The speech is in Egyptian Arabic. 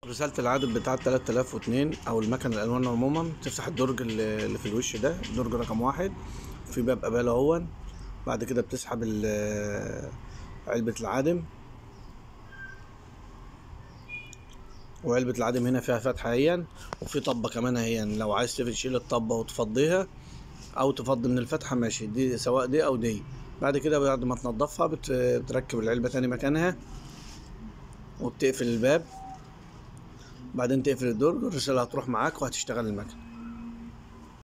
رسالة العدد بتاعة 3002 أو المكنة الألوان عموما تفتح الدرج اللي اللي في الوش ده درج رقم واحد في باب قبالة اهون بعد كده بتسحب ال- علبة العادم وعلبة العادم هنا فيها فتحة اهي وفي طبة كمان اهي لو عايز تشيل الطبة وتفضيها أو تفضي من الفتحة ماشي دي سواء دي أو دي بعد كده بعد ما تنضفها بت- بتركب العلبة تاني مكانها وبتقفل الباب بعدين تقفل الدرج والرسالة هتروح معاك وهتشتغل المكنة